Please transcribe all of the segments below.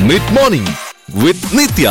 Mid morning with Nithya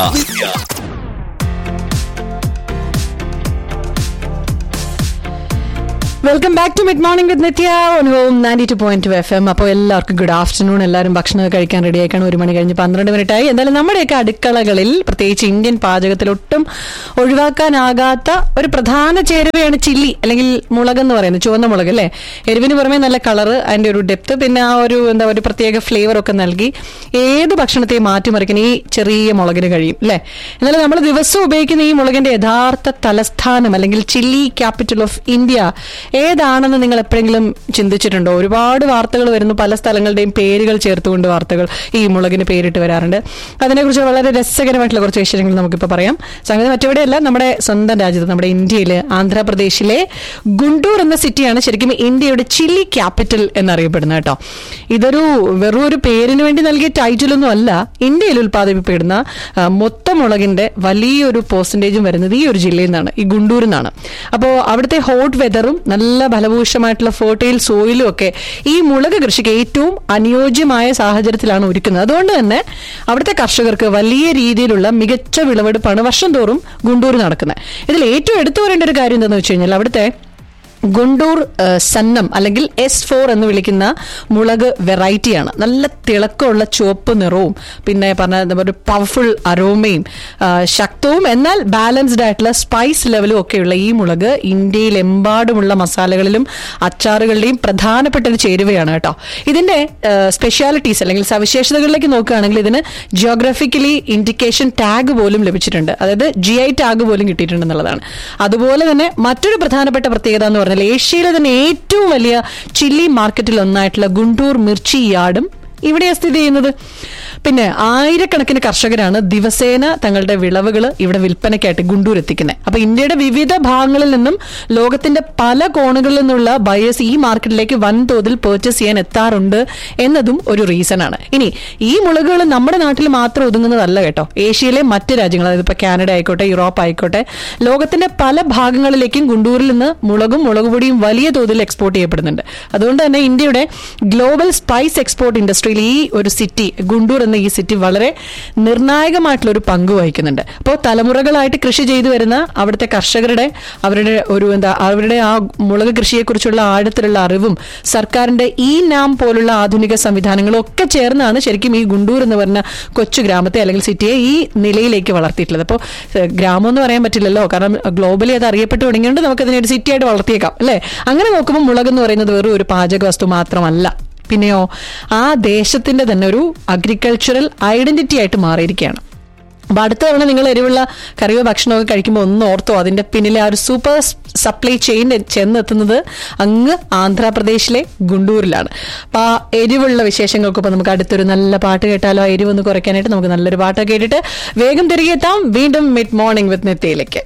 welcome back to mid morning with Nithya on home ninety two point two F M അപ്പോൾ എല്ലാവർക്കും good afternoon എല്ലാവരും ഭക്ഷണം കഴിക്കാൻ ready ആയിക്കാണ് ഒരു മണി കഴിഞ്ഞ് പന്ത്രണ്ട് മിനിറ്റ് ആയി എന്തായാലും നമ്മുടെയൊക്കെ അടുക്കളകളിൽ പ്രത്യേകിച്ച് ഇന്ത്യൻ പാചകത്തിൽ ഒട്ടും ഒഴിവാക്കാനാകാത്ത ഒരു പ്രധാന ചേരുവയാണ് ചില്ലി അല്ലെങ്കിൽ മുളക് എന്ന് പറയുന്നത് ചുവന്ന മുളക് അല്ലേ എരിവിന് പുറമെ നല്ല കളറ് അതിന്റെ ഒരു ഡെപ്ത് പിന്നെ ആ ഒരു എന്താ ഒരു പ്രത്യേക ഫ്ലേവർ ഒക്കെ നൽകി ഏത് ഭക്ഷണത്തെയും മാറ്റിമറിക്കാൻ ഈ ചെറിയ മുളകിന് കഴിയും അല്ലേ എന്നാലും നമ്മൾ ദിവസവും ഉപയോഗിക്കുന്ന ഈ മുളകിന്റെ യഥാർത്ഥ തലസ്ഥാനം അല്ലെങ്കിൽ ചില്ലി ക്യാപിറ്റൽ ഓഫ് ഇന്ത്യ ഏതാണെന്ന് നിങ്ങൾ എപ്പോഴെങ്കിലും ചിന്തിച്ചിട്ടുണ്ടോ ഒരുപാട് വാർത്തകൾ വരുന്നു പല സ്ഥലങ്ങളുടെയും പേരുകൾ ചേർത്തുകൊണ്ട് വാർത്തകൾ ഈ മുളകിന് പേരിട്ട് വരാറുണ്ട് അതിനെക്കുറിച്ച് വളരെ രസകരമായിട്ടുള്ള കുറച്ച് വിഷയങ്ങൾ നമുക്കിപ്പോൾ പറയാം സംഗതി മറ്റെവിടെയല്ല നമ്മുടെ സ്വന്തം രാജ്യത്ത് നമ്മുടെ ഇന്ത്യയിൽ ആന്ധ്രാപ്രദേശിലെ ഗുണ്ടൂർ എന്ന സിറ്റിയാണ് ശരിക്കും ഇന്ത്യയുടെ ചില്ലി ക്യാപിറ്റൽ എന്നറിയപ്പെടുന്നത് കേട്ടോ ഇതൊരു വെറും ഒരു പേരിന് വേണ്ടി നൽകിയ ടൈറ്റിലൊന്നും അല്ല ഇന്ത്യയിൽ ഉൽപ്പാദിപ്പിക്കപ്പെടുന്ന ആ, മൊത്തം മുളകിന്റെ വലിയൊരു പെർസെൻറ്റേജും വരുന്നത് ഈ ഒരു ജില്ലയിൽ നിന്നാണ് ഈ ഗുണ്ടൂരിൽ നിന്നാണ് അപ്പോൾ അവിടുത്തെ ഹോട്ട് വെതറും നല്ല ഫലഭൂഷമായിട്ടുള്ള ഫെർട്ടൈൽ സോയിലും ഒക്കെ ഈ മുളക് കൃഷിക്ക് ഏറ്റവും അനുയോജ്യമായ സാഹചര്യത്തിലാണ് ഒരുക്കുന്നത് അതുകൊണ്ട് തന്നെ അവിടുത്തെ കർഷകർക്ക് വലിയ രീതിയിലുള്ള മികച്ച വിളവെടുപ്പാണ് വർഷം തോറും ഗുണ്ടൂർ നടക്കുന്നത് ഇതിൽ ഏറ്റവും എടുത്തു പറയേണ്ട ഒരു കാര്യം എന്താണെന്ന് വെച്ച് കഴിഞ്ഞാൽ അവിടുത്തെ ഗുണ്ടൂർ ആ, സന്നം അല്ലെങ്കിൽ എസ് ഫോർ എന്ന് വിളിക്കുന്ന മുളക് വെറൈറ്റിയാണ് നല്ല തിളക്കമുള്ള ചുവപ്പ് നിറവും പിന്നെ പറഞ്ഞ എന്താ പറയുക, ഒരു പവർഫുൾ അരോമയും ആ, ശക്തവും എന്നാൽ ബാലൻസ്ഡ് ആയിട്ടുള്ള സ്പൈസ് ലെവലും ഒക്കെയുള്ള ഈ മുളക് ഇന്ത്യയിലെമ്പാടുമുള്ള മസാലകളിലും അച്ചാറുകളുടെയും പ്രധാനപ്പെട്ട ഒരു ചേരുവയാണ് കേട്ടോ ഇതിന്റെ സ്പെഷ്യാലിറ്റീസ് അല്ലെങ്കിൽ സവിശേഷതകളിലേക്ക് നോക്കുകയാണെങ്കിൽ ഇതിന് ജിയോഗ്രഫിക്കലി ഇൻഡിക്കേഷൻ ടാഗ് പോലും ലഭിച്ചിട്ടുണ്ട് അതായത് ജി ഐ ടാഗ് പോലും കിട്ടിയിട്ടുണ്ടെന്നുള്ളതാണ് അതുപോലെ തന്നെ മറ്റൊരു പ്രധാനപ്പെട്ട പ്രത്യേകത എന്ന് പറഞ്ഞാൽ ഏഷ്യയിലെ തന്നെ ഏറ്റവും വലിയ ചില്ലി മാർക്കറ്റിൽ ഒന്നായിട്ടുള്ള ഗുണ്ടൂർ മിർച്ചി യാർഡും ഇവിടെയാണ് സ്ഥിതി ചെയ്യുന്നത് പിന്നെ ആയിരക്കണക്കിന് കർഷകരാണ് ദിവസേന തങ്ങളുടെ വിളവുകൾ ഇവിടെ വിൽപ്പനയ്ക്കായിട്ട് ഗുണ്ടൂർ എത്തിക്കുന്നത് അപ്പൊ ഇന്ത്യയുടെ വിവിധ ഭാഗങ്ങളിൽ നിന്നും ലോകത്തിന്റെ പല കോണുകളിൽ നിന്നുള്ള ബയേഴ്സ് ഈ മാർക്കറ്റിലേക്ക് വൻതോതിൽ പർച്ചേസ് ചെയ്യാൻ എത്താറുണ്ട് എന്നതും ഒരു റീസൺ ആണ് ഇനി ഈ മുളകുകൾ നമ്മുടെ നാട്ടിൽ മാത്രം ഒതുങ്ങുന്നതല്ല കേട്ടോ ഏഷ്യയിലെ മറ്റ് രാജ്യങ്ങൾ അതായത് ഇപ്പൊ കാനഡ ആയിക്കോട്ടെ യൂറോപ്പ് ആയിക്കോട്ടെ ലോകത്തിന്റെ പല ഭാഗങ്ങളിലേക്കും ഗുണ്ടൂരിൽ നിന്ന് മുളകും മുളക് പൊടിയും വലിയ തോതിൽ എക്സ്പോർട്ട് ചെയ്യപ്പെടുന്നുണ്ട് അതുകൊണ്ട് തന്നെ ഇന്ത്യയുടെ ഗ്ലോബൽ സ്പൈസ് എക്സ്പോർട്ട് ഇൻഡസ്ട്രിയിൽ ഈ ഒരു സിറ്റി ഗുണ്ടൂർ എന്ന ഈ സിറ്റി വളരെ നിർണായകമായിട്ടുള്ള ഒരു പങ്ക് വഹിക്കുന്നുണ്ട് അപ്പോൾ തലമുറകളായിട്ട് കൃഷി ചെയ്തു വരുന്ന അവിടുത്തെ കർഷകരുടെ അവരുടെ ഒരു എന്താ അവരുടെ ആ മുളക് കൃഷിയെക്കുറിച്ചുള്ള ആഴത്തിലുള്ള അറിവും സർക്കാരിന്റെ ഈ നാം പോലുള്ള ആധുനിക സംവിധാനങ്ങളും ഒക്കെ ചേർന്നാണ് ശരിക്കും ഈ ഗുണ്ടൂർ എന്ന് പറഞ്ഞ കൊച്ചു ഗ്രാമത്തെ അല്ലെങ്കിൽ സിറ്റിയെ ഈ നിലയിലേക്ക് വളർത്തിയിട്ടുള്ളത് അപ്പോൾ ഗ്രാമം എന്ന് പറയാൻ പറ്റില്ലല്ലോ കാരണം ഗ്ലോബലി അത് അറിയപ്പെട്ട് തുടങ്ങിയോണ്ട് നമുക്ക് അതിനെ ഒരു സിറ്റി ആയിട്ട് വളർത്തിയേക്കാം അല്ലേ അങ്ങനെ നോക്കുമ്പോൾ മുളക് എന്ന് പറയുന്നത് വെറും ഒരു പാചക വസ്തു മാത്രമല്ല പിന്നെയോ ആ ദേശത്തിന്റെ തന്നെ ഒരു അഗ്രികൾച്ചറൽ ഐഡന്റിറ്റി ആയിട്ട് മാറിയിരിക്കുകയാണ് അപ്പൊ അടുത്ത തവണ നിങ്ങൾ എരിവുള്ള കറിയോ ഭക്ഷണമൊക്കെ കഴിക്കുമ്പോൾ ഒന്ന് ഓർത്തോ അതിന്റെ പിന്നിലെ ആ ഒരു സൂപ്പർ സപ്ലൈ ചെയിൻ ചെന്നെത്തുന്നത് അങ്ങ് ആന്ധ്രാപ്രദേശിലെ ഗുണ്ടൂരിലാണ് അപ്പൊ ആ എരിവുള്ള വിശേഷങ്ങൾക്കൊപ്പം നമുക്ക് അടുത്തൊരു നല്ല പാട്ട് കേട്ടാലോ ആ എരിവ് ഒന്ന് കുറയ്ക്കാനായിട്ട് നമുക്ക് നല്ലൊരു പാട്ട് കേട്ടിട്ട് വേഗം തിരികെ എത്താം വീണ്ടും മിഡ് മോർണിംഗ് വിത്ത് നെത്തയിലേക്ക്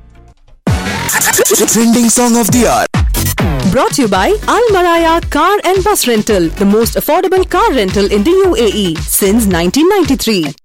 trending song of the R Brought to you by Al Maraya Car and Bus Rental, the most affordable car rental in the UAE since 1993.